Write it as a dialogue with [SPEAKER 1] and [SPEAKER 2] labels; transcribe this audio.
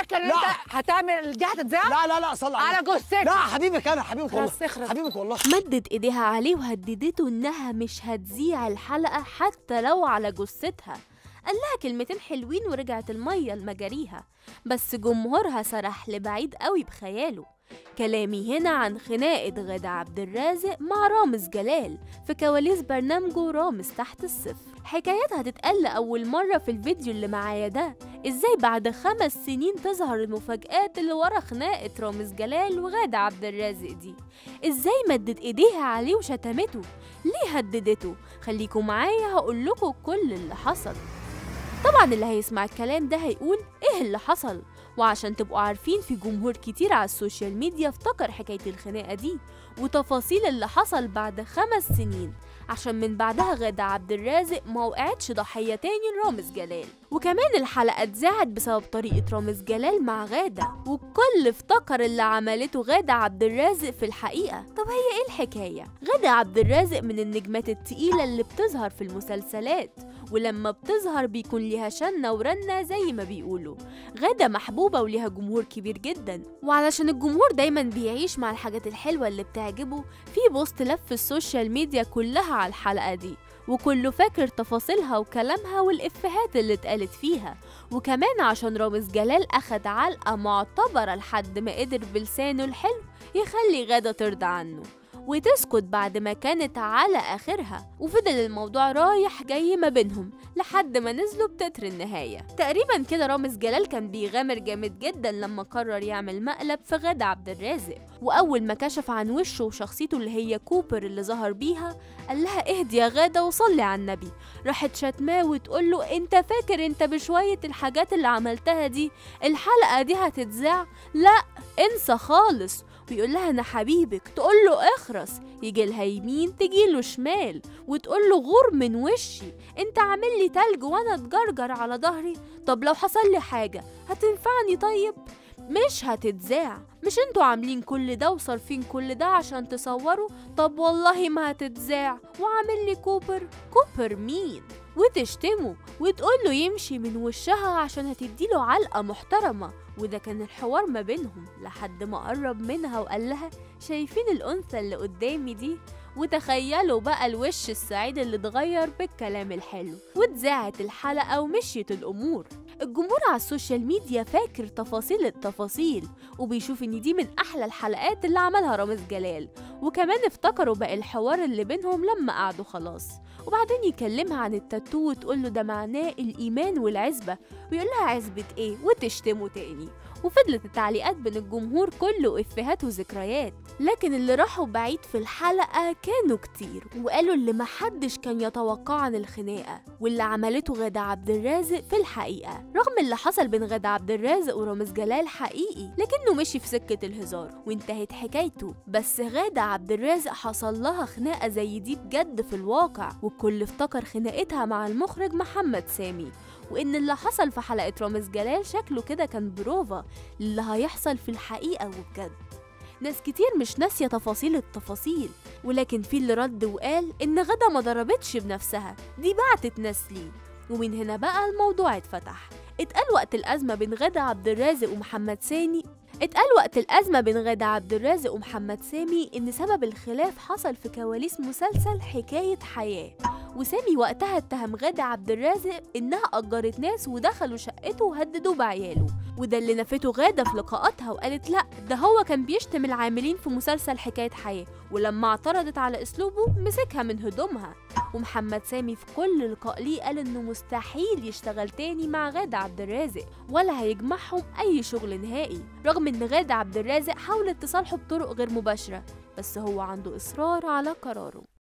[SPEAKER 1] فاكر ان
[SPEAKER 2] لا.
[SPEAKER 1] انت هتعمل دي هتتذاع
[SPEAKER 2] لا لا لا صلى
[SPEAKER 1] على جثتك
[SPEAKER 2] لا حبيبك انا حبيبك والله
[SPEAKER 1] خلاص اخرس.
[SPEAKER 2] حبيبك والله
[SPEAKER 3] مدت ايديها عليه وهددته انها مش هتذيع الحلقة حتى لو على جثتها قال لها كلمتين حلوين ورجعت المية لمجاريها بس جمهورها سرح لبعيد قوي بخياله كلامي هنا عن خناقة غادة عبد الرازق مع رامز جلال في كواليس برنامجه رامز تحت الصفر حكايتها هتتقال أول مرة في الفيديو اللي معايا ده ازاي بعد خمس سنين تظهر المفاجآت اللي ورا خناقة رامز جلال وغادة عبد الرازق دي ازاي مدت ايديها عليه وشتمته ليه هددته خليكم معايا هقول لكم كل اللي حصل طبعا اللي هيسمع الكلام ده هيقول ايه اللي حصل وعشان تبقوا عارفين في جمهور كتير على السوشيال ميديا افتكر حكاية الخناقة دي وتفاصيل اللي حصل بعد خمس سنين عشان من بعدها غادة عبد الرازق ما وقعتش ضحية تاني لرامز جلال وكمان الحلقة اتذاعت بسبب طريقة رامز جلال مع غادة والكل افتكر اللي عملته غادة عبد الرازق في الحقيقة طب هي ايه الحكاية؟ غادة عبد الرازق من النجمات التقيلة اللي بتظهر في المسلسلات ولما بتظهر بيكون ليها شنة ورنة زي ما بيقولوا غادة محبوبة وليها جمهور كبير جدا وعلشان الجمهور دايما بيعيش مع الحاجات الحلوة اللي بتعجبه في بوست لف السوشيال ميديا كلها على الحلقة دي وكله فاكر تفاصيلها وكلامها والإفيهات اللي اتقالت فيها وكمان عشان رامز جلال أخد علقة معتبرة لحد ما قدر بلسانه الحلو يخلي غادة ترضى عنه وتسكت بعد ما كانت على آخرها وفضل الموضوع رايح جاي ما بينهم لحد ما نزلوا بتتر النهاية تقريبا كده رامز جلال كان بيغامر جامد جدا لما قرر يعمل مقلب في غادة عبد الرازق وأول ما كشف عن وشه وشخصيته اللي هي كوبر اللي ظهر بيها قال لها اهدي يا غادة وصلي على النبي راحت شتماه وتقول له انت فاكر انت بشوية الحاجات اللي عملتها دي الحلقة دي هتتذاع لا انسى خالص ويقول لها انا حبيبك تقول له اخرس يجي لها يمين تجي له شمال وتقول له غور من وشي انت عامل لي تلج وانا اتجرجر على ظهري طب لو حصل لي حاجه هتنفعني طيب مش هتتذاع مش انتوا عاملين كل ده وصارفين كل ده عشان تصوروا طب والله ما هتتذاع وعامل لي كوبر كوبر مين وتشتمه وتقول له يمشي من وشها عشان هتديله علقة محترمة وده كان الحوار ما بينهم لحد ما قرب منها وقال لها شايفين الأنثى اللي قدامي دي وتخيلوا بقى الوش السعيد اللي اتغير بالكلام الحلو واتذاعت الحلقة ومشيت الأمور الجمهور على السوشيال ميديا فاكر تفاصيل التفاصيل وبيشوف ان دي من احلى الحلقات اللي عملها رامز جلال وكمان افتكروا بقى الحوار اللي بينهم لما قعدوا خلاص وبعدين يكلمها عن التاتو وتقول له ده معناه الايمان والعزبه ويقول لها عزبه ايه وتشتمه تاني وفضلت التعليقات بين الجمهور كله افيهات وذكريات لكن اللي راحوا بعيد في الحلقه كانوا كتير وقالوا اللي محدش كان يتوقعه عن الخناقه واللي عملته غادة عبد الرازق في الحقيقه رغم اللي حصل بين غادة عبد الرازق ورامز جلال حقيقي لكنه مشي في سكه الهزار وانتهت حكايته بس غادة عبد الرازق حصل لها خناقه زي دي بجد في الواقع والكل افتكر خناقتها مع المخرج محمد سامي وإن اللي حصل في حلقة رامز جلال شكله كده كان بروفا اللي هيحصل في الحقيقة وبجد ناس كتير مش ناسية تفاصيل التفاصيل ولكن في اللي رد وقال إن غدا ما ضربتش بنفسها دي بعتت ناس ليه ومن هنا بقى الموضوع اتفتح اتقال وقت الأزمة بين غادة عبد الرازق ومحمد سامي اتقال وقت الأزمة بين غادة عبد الرازق ومحمد سامي إن سبب الخلاف حصل في كواليس مسلسل حكاية حياة وسامي وقتها اتهم غادة عبد الرازق إنها أجرت ناس ودخلوا شقته وهددوا بعياله وده اللي نفته غادة في لقاءاتها وقالت لأ ده هو كان بيشتم العاملين في مسلسل حكاية حياة ولما اعترضت على أسلوبه مسكها من هدومها ومحمد سامي في كل لقاء ليه قال إنه مستحيل يشتغل تاني مع غادة عبد الرازق ولا هيجمعهم أي شغل نهائي رغم إن غادة عبد الرازق حاولت تصالحه بطرق غير مباشرة بس هو عنده إصرار على قراره